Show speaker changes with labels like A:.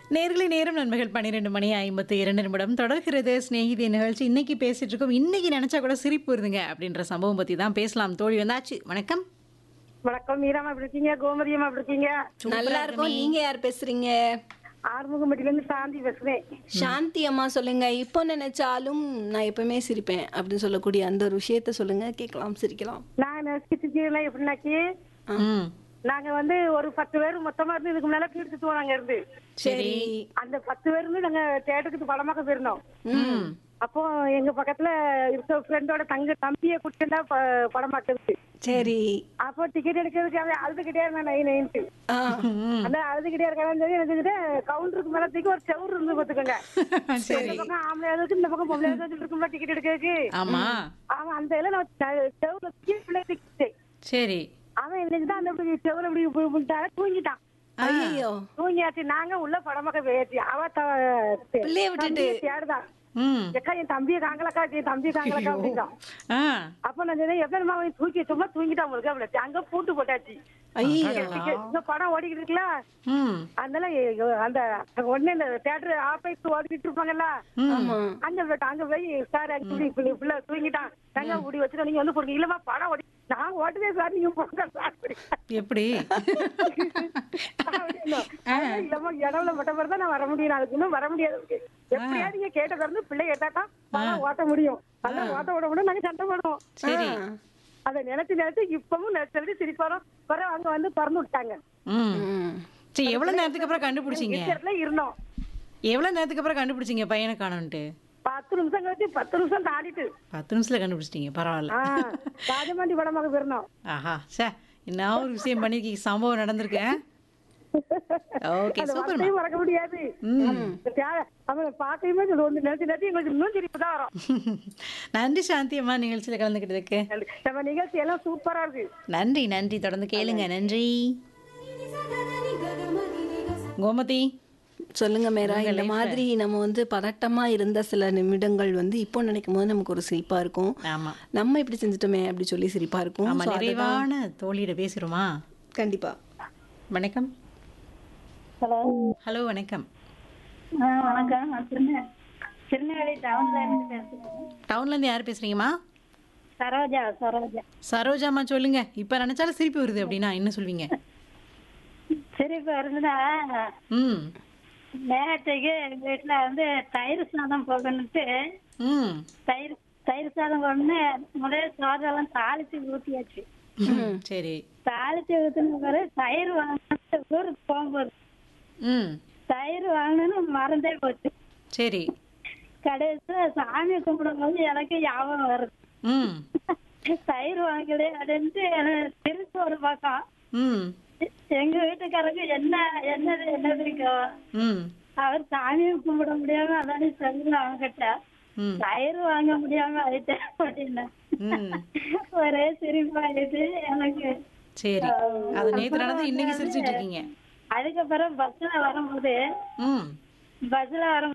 A: நேர்களை நேரம் நண்பர்கள் பன்னிரெண்டு மணி ஐம்பத்தி இரண்டு நிமிடம் தொடர்கிறது ஸ்நேகிதி நிகழ்ச்சி இன்னைக்கு பேசிட்டு இருக்கோம் இன்னைக்கு நினைச்சா கூட சிரிப்பு வருதுங்க அப்படின்ற சம்பவம் பத்தி தான் பேசலாம் தோழி வந்தாச்சு வணக்கம்
B: வணக்கம் மீராமா எப்படி இருக்கீங்க கோமதியம்மா எப்படி இருக்கீங்க
C: நல்லா இருக்கும் நீங்க யார் பேசுறீங்க
B: ஆறுமுகம்பட்டியில இருந்து சாந்தி பேசுறேன்
C: சாந்தி அம்மா சொல்லுங்க இப்போ நினைச்சாலும் நான் எப்பவுமே சிரிப்பேன் அப்படின்னு சொல்லக்கூடிய அந்த ஒரு விஷயத்த சொல்லுங்க கேட்கலாம் சிரிக்கலாம்
B: நான் நெசிச்சிருக்கீங்களா எப்படின்னாக்கி
A: ம்
B: நாங்க வந்து ஒரு பத்து பேர் மொத்தமா இருந்து இதுக்கு முன்னால பீடு சுத்துவோம் நாங்க இருந்து
C: சரி
B: அந்த பத்து பேர் இருந்து நாங்க தேட்டருக்கு படமாக்க போயிருந்தோம்
C: ம்
B: அப்போ எங்க பக்கத்துல இருக்க ஃப்ரெண்டோட தங்க தம்பியை கூட்டிட்டு படம் பார்க்கறது
C: சரி
B: அப்போ டிக்கெட் எடுக்கிறதுக்கு அவன் அழுதுகிட்டே இருந்தான் நை நைன்ட்டு
C: ஆ
B: அந்த அழுதுகிட்டே இருக்கான்னு சொல்லி எனக்கு கவுண்டருக்கு மேல தூக்கி ஒரு செவுரு இருந்து பாத்துக்கோங்க இந்த பக்கம் ஆம்பளை இருக்கு இந்த பக்கம் பொம்பளை இருக்கு இருக்கும்ல டிக்கெட் எடுக்கிறதுக்கு
A: ஆமா
B: அவன் அந்த இதில் நான் செவுல தூக்கி பிள்ளை தூக்கிட்டேன்
A: சரி
B: அவன் இன்னைக்கு தான் அந்த இப்படி செவுல இப்படி இப்படி இப்படிட்டாரு, தூங்கிட்டான்
C: ஐயோ
B: தூங்கியாச்சு நாங்க உள்ள படமாக்க போயாச்சு அவ த-
C: பிள்ளைய விட்டுட்டு.
B: தம்பியை தேடுதான்
A: ம்
B: எக்கா என் தம்பியை காங்கலக்கா என் தம்பியை காங்கலக்கா அப்படின்றான்
A: ஆ
B: அப்ப நான் சொன்னேன் எப்ப அவன் தூக்கி சும்மா தூங்கிட்டான் உங்களுக்கு அப்படி அங்க பூட்டு போட்டாச்சு
C: ஐயோ
B: டிக்கெட் இந்த படம் ஓடிக்கிட்டு இருக்குல்ல
A: ம்
B: அதனால எ- அந்த உடனே இந்த தேட்டர் ஆபீஸ் ஓடிக்கிட்டு இருப்பாங்கல்ல
C: ஆமா
B: அங்க போயிட்டு அங்க போய் சார் அங்க பிள்ளை பிள்ளை தூங்கிட்டான் தங்க முடி வச்சுட்டு நீங்க வந்து போடுங்க இல்லம்மா படம் ஓடி நான் ஓட்டுதே சார் நீங்க போடுங்க சார்
A: எப்படி
B: அப்படின்னா, அதான் இல்லம்மா இடவுல மட்டும் மாதிரி தான் நான் வர முடியும் அதுக்கு இன்னும் வர முடியாது எப்படியா நீங்க கேட்ட திறந்து பிள்ளை கேட்டா தான் படம் ஓட்ட முடியும் அதான் ஓட்ட விட முடியும் நாங்க சண்டை போடுவோம்
A: சரி
B: அதை நினைச்சு நினைச்சு இப்பவும் நினைச்சு சிரிப்பாரோம் பிறகு அங்க வந்து திறந்து விட்டாங்க
A: ம்
C: ம்
A: சரி எவ்வளவு நேரத்துக்கு அப்புறம் கண்டுபிடிச்சீங்க
B: இடத்துல இருந்தோம்
A: எவ்வளவு நேரத்துக்கு அப்புறம் கண்டுபிடிச்சீங்க பையனை காணோன்ட்டு
B: பத்து நிமிஷம் கழிச்சு பத்து நிமிஷம் தாண்டிட்டு
A: பத்து நிமிஷத்துல கண்டுபிடிச்சிட்டீங்க பரவாயில்ல
B: ஆஹ் ராஜமாண்டி படமாக போயிருந்தோம்
A: ஆஹா சே என்ன ஒரு விஷயம் பண்ணிருக்கீங்க சம்பவம் நடந்திருக்கு ஓகே
B: அந்த
A: சூப்பர்
B: வார்த்தையும் மறக்க முடியாது அந்த தே- அவனை பார்க்கையுமே இது ஒண்ணு நினைச்சு நினைச்சு எங்களுக்கு இன்னும் சிரிப்பு தான் வரும்
A: நன்றி சாந்தி அம்மா நிகழ்ச்சியில் கலந்துக்கிட்டதுக்கு
B: நம்ம நிகழ்ச்சி எல்லாம் சூப்பரா இருக்கு
A: நன்றி நன்றி தொடர்ந்து கேளுங்க நன்றி கோமதி
C: சொல்லுங்க மேரா இந்த மாதிரி நம்ம வந்து பதட்டமா இருந்த சில நிமிடங்கள் வந்து இப்போ நினைக்கும் போது நமக்கு ஒரு சிரிப்பா இருக்கும்
A: ஆமா
C: நம்ம இப்படி செஞ்சுட்டோமே அப்படி சொல்லி சிரிப்பா இருக்கும்
A: ஆமா
C: So, அதை-
A: நிறைவான தோழியிட பேசுறோமா
C: கண்டிப்பா
A: வணக்கம்
B: ஹலோ
A: ஹலோ வணக்கம்
B: வணக்கம் நான் திருநெ திருநெல்வேலி டவுன்ல இருந்து பேசுறேன்
A: டவுன்ல இருந்து யார் பேசுறீங்கம்மா
B: சரோஜா சரோஜா
A: சரோஜாம்மா சொல்லுங்க இப்ப நினைச்சாலும் சிரிப்பு வருது அப்படின்னா என்ன சொல்வீங்க
B: சிரிப்பு வருதுன்னா
A: ம்
B: நேற்றுக்கு எங்க வீட்டுல வந்து தயிர் சாதம் போகணுட்டு
A: ம்
B: தயிர் தயிர் சாதம் கொண்டு முதல்ல சாதம் தாளிச்சு ஊத்தியாச்சு
A: ம் சரி
B: தாளிச்சு ஊத்தின பிறகு தயிர் வாங்கிட்டு ஊருக்கு போகும்போது
A: ம்
B: தயிர் வாங்கணும்னு மறந்தே போச்சு
A: சரி
B: கடைசியில சாமி கும்பிடும்போது எனக்கு ஞாபகம் வருது
A: ம்
B: தயிர் வாங்கலே அப்படின்ட்டு எனக்கு திருச்சி ஒரு பக்கம்
A: ம்
B: எங்க வீட்டுக்காரங்க என்ன என்னது என்னது இருக்கும்
A: ம்
B: அவர் சாமியை கும்பிட முடியாம அதானே சொல்லல அவங்கிட்ட
A: ம்
B: தயிர் வாங்க முடியாம ஆயிட்டேன் அப்படின்னா
A: ம்
B: ஒரே சிரிப்பாயிட்டு எனக்கு
A: சரி அது நேத்து நடந்து இன்னைக்கு சிரிச்சிட்டு இருக்கீங்க
B: அதுக்கப்புறம் பஸ்ல வரும்போது
A: ம்
B: பஸ்ல வரும்